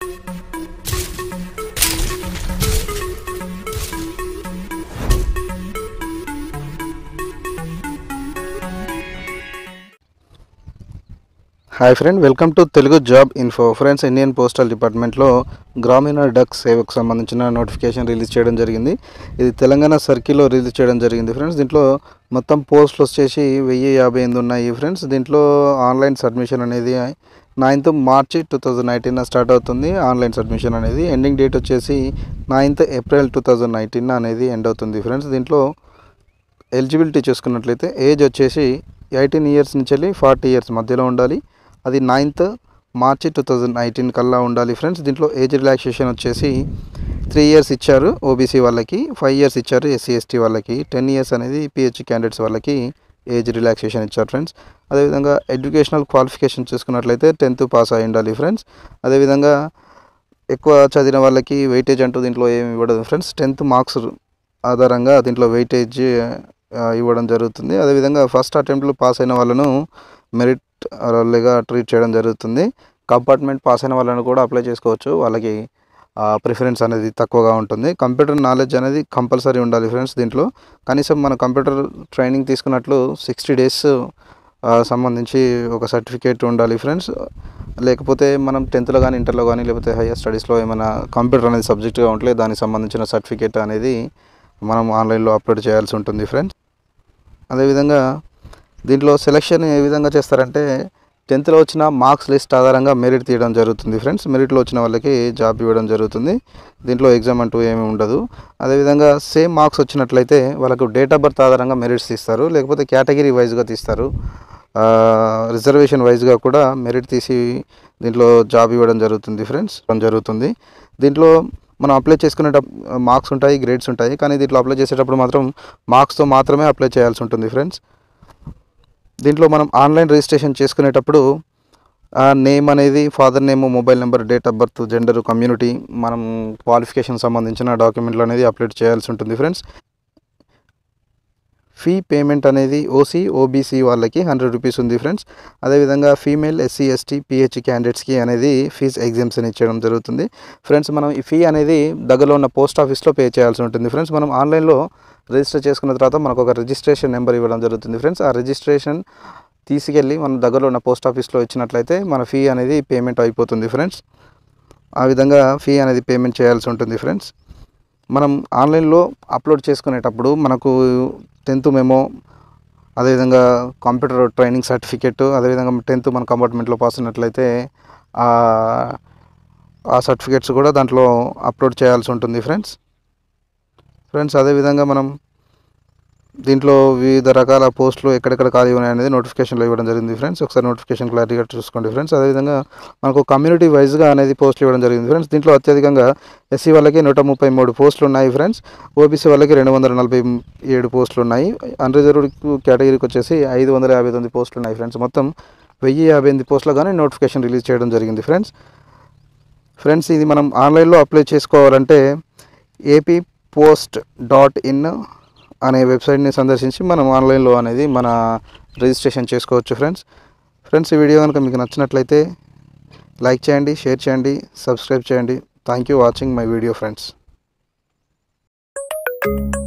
hi friend welcome to Telugu job info friends Indian postal డిపార్ట్మెంట్లో Gramin duck సేవకు సంబంధించిన notification release చేయడం జరిగింది ఇది తెలంగాణ సర్కిల్లో రిలీజ్ చేయడం జరిగింది ఫ్రెండ్స్ దీంట్లో మొత్తం పోస్టులు వచ్చేసి వెయ్యి యాభై ఎనిమిది ఉన్నాయి ఫ్రెండ్స్ దీంట్లో ఆన్లైన్ సబ్మిషన్ అనేది ninth March two thousand nineteen start అవుతుంది ఆన్లైన్ సబ్మిషన్ అనేది ఎండింగ్ డేట్ వచ్చేసి ninth April two thousand nineteen అనేది ఎండ్ అవుతుంది ఫ్రెండ్స్ దీంట్లో ఎలిజిబిలిటీ చూసుకున్నట్లయితే ఏజ్ వచ్చేసి ఎయిటీన్ ఇయర్స్ నుంచి వెళ్ళి ఫార్టీ ఇయర్స్ మధ్యలో ఉండాలి అది ninth March two thousand nineteen కల్లా ఉండాలి ఫ్రెండ్స్ దీంట్లో ఏజ్ రిలాక్సేషన్ వచ్చేసి త్రీ ఇయర్స్ ఇచ్చారు ఓబీసీ వాళ్ళకి ఫైవ్ ఇయర్స్ ఇచ్చారు ఎస్సీ ఎస్టీ వాళ్ళకి టెన్ ఇయర్స్ అనేది పిహెచ్ క్యాండిడేట్స్ వాళ్ళకి ఏజ్ రిలాక్సేషన్ ఇచ్చారు ఫ్రెండ్స్ అదేవిధంగా ఎడ్యుకేషనల్ క్వాలిఫికేషన్ చూసుకున్నట్లయితే టెన్త్ పాస్ అయి ఉండాలి ఫ్రెండ్స్ అదేవిధంగా ఎక్కువ చదివిన వాళ్ళకి వెయిటేజ్ అంటూ దీంట్లో ఏమి ఇవ్వడం ఫ్రెండ్స్ టెన్త్ మార్క్స్ ఆధారంగా దీంట్లో వెయిటేజ్ ఆ, ఇవ్వడం జరుగుతుంది అదేవిధంగా ఫస్ట్ అటెంప్ట్లో పాస్ అయిన వాళ్ళను మెరిట్ వాళ్ళగా ట్రీట్ చేయడం జరుగుతుంది కంపార్ట్మెంట్ పాస్ అయిన వాళ్ళని కూడా అప్లై చేసుకోవచ్చు వాళ్ళకి ప్రిఫరెన్స్ అనేది తక్కువగా ఉంటుంది కంప్యూటర్ నాలెడ్జ్ అనేది కంపల్సరీ ఉండాలి ఫ్రెండ్స్ దీంట్లో కనీసం మన కంప్యూటర్ ట్రైనింగ్ తీసుకున్నట్లు సిక్స్టీ డేస్ సంబంధించి ఒక సర్టిఫికేట్ ఉండాలి ఫ్రెండ్స్ లేకపోతే మనం టెన్త్లో కానీ ఇంటర్లో కానీ లేకపోతే హైయర్ స్టడీస్లో ఏమైనా కంప్యూటర్ అనేది సబ్జెక్ట్గా ఉంటే దానికి సంబంధించిన సర్టిఫికేట్ అనేది మనం ఆన్లైన్లో అప్లోడ్ చేయాల్సి ఉంటుంది ఫ్రెండ్స్ అదేవిధంగా దీంట్లో సెలెక్షన్ ఏ విధంగా చేస్తారంటే టెన్త్లో వచ్చిన మార్క్స్ లిస్ట్ ఆధారంగా మెరిట్ తీయడం జరుగుతుంది ఫ్రెండ్స్ మెరిట్లో వచ్చిన వాళ్ళకి జాబ్ ఇవ్వడం జరుగుతుంది దీంట్లో ఎగ్జామ్ అంటూ ఏమీ ఉండదు అదేవిధంగా సేమ్ మార్క్స్ వచ్చినట్లయితే వాళ్ళకు డేట్ ఆఫ్ బర్త్ ఆధారంగా మెరిట్స్ తీస్తారు లేకపోతే కేటగిరీ వైజ్గా తీస్తారు రిజర్వేషన్ వైజ్గా కూడా మెరిట్ తీసి దీంట్లో జాబ్ ఇవ్వడం జరుగుతుంది ఫ్రెండ్స్ జరుగుతుంది దీంట్లో మనం అప్లై చేసుకునేటప్పుడు మార్క్స్ ఉంటాయి గ్రేడ్స్ ఉంటాయి కానీ దీంట్లో అప్లై చేసేటప్పుడు మాత్రం మార్క్స్తో మాత్రమే అప్లై చేయాల్సి ఉంటుంది ఫ్రెండ్స్ దీంట్లో మనం ఆన్లైన్ రిజిస్ట్రేషన్ చేసుకునేటప్పుడు ఆ నేమ్ అనేది father name mobile number date of birth gender community మనం క్వాలిఫికేషన్ సంబంధించిన డాక్యుమెంట్లు అనేది అప్లోడ్ చేయాల్సి ఉంటుంది ఫ్రెండ్స్ ఫీ పేమెంట్ అనేది ఓసీ ఓబీసీ వాళ్ళకి హండ్రెడ్ రూపీస్ ఉంది ఫ్రెండ్స్ అదేవిధంగా ఫీమేల్ ఎస్సీ ఎస్టీ పిహెచ్ క్యాండిడేట్స్కి అనేది ఫీజ్ ఎగ్జామ్షన్ ఇచ్చడం జరుగుతుంది ఫ్రెండ్స్ మనం ఈ ఫీ అనేది దగ్గరలో ఉన్న పోస్ట్ ఆఫీస్లో పే చేయాల్సి ఉంటుంది ఫ్రెండ్స్ మనం ఆన్లైన్లో రిజిస్టర్ చేసుకున్న తర్వాత మనకు ఒక రిజిస్ట్రేషన్ నెంబర్ ఇవ్వడం జరుగుతుంది ఫ్రెండ్స్ ఆ రిజిస్ట్రేషన్ తీసుకెళ్ళి మన దగ్గరలో ఉన్న పోస్ట్ ఆఫీస్లో ఇచ్చినట్లయితే మన ఫీ అనేది పేమెంట్ అయిపోతుంది ఫ్రెండ్స్ ఆ విధంగా ఫీ అనేది పేమెంట్ చేయాల్సి ఉంటుంది ఫ్రెండ్స్ మనం ఆన్లైన్లో అప్లోడ్ చేసుకునేటప్పుడు మనకు టెన్త్ మెమో అదేవిధంగా కంప్యూటర్ ట్రైనింగ్ సర్టిఫికేట్ అదేవిధంగా టెన్త్ మన కంపార్ట్మెంట్లో పాస్ అయినట్లయితే ఆ- ఆ సర్టిఫికేట్స్ కూడా దాంట్లో అప్లోడ్ చేయాల్సి ఉంటుంది ఫ్రెండ్స్ ఫ్రెండ్స్ అదేవిధంగా మనం దీంట్లో వివిధ రకాల పోస్టులు ఎక్కడెక్కడ ఖాళీ ఉన్నాయి అనేది నోటిఫికేషన్లో ఇవ్వడం జరిగింది ఫ్రెండ్స్ ఒకసారి నోటిఫికేషన్ క్లారిటీగా చూసుకోండి ఫ్రెండ్స్ అదేవిధంగా మనకు కమ్యూనిటీ వైజ్గా అనేది పోస్టులు ఇవ్వడం జరిగింది ఫ్రెండ్స్ దీంట్లో అత్యధికంగా ఎస్సీ వాళ్ళకి నూట ముప్పై మూడు పోస్టులు ఉన్నాయి ఫ్రెండ్స్ ఓబీసీ వాళ్ళకి రెండు వందల నలభై ఏడు పోస్టులు ఉన్నాయి అన్రిజర్వ్డ్ కేటగిరీకి వచ్చేసి ఐదు వందల యాభై తొమ్మిది పోస్టులు ఉన్నాయి ఫ్రెండ్స్ మొత్తం వెయ్యి యాభై ఎనిమిది పోస్టులు కానీ నోటిఫికేషన్ రిలీజ్ చేయడం జరిగింది ఫ్రెండ్స్ ఫ్రెండ్స్ ఇది మనం ఆన్లైన్లో అప్లై చేసుకోవాలంటే ఏపీ పోస్ట్ డాట్ ఇన్ అనే వెబ్సైట్ని సందర్శించి మనం ఆన్లైన్లో అనేది మన రిజిస్ట్రేషన్ చేసుకోవచ్చు ఫ్రెండ్స్ ఫ్రెండ్స్ ఈ వీడియో కనుక మీకు నచ్చినట్లయితే లైక్ చేయండి షేర్ చేయండి సబ్స్క్రైబ్ చేయండి thank you watching my video friends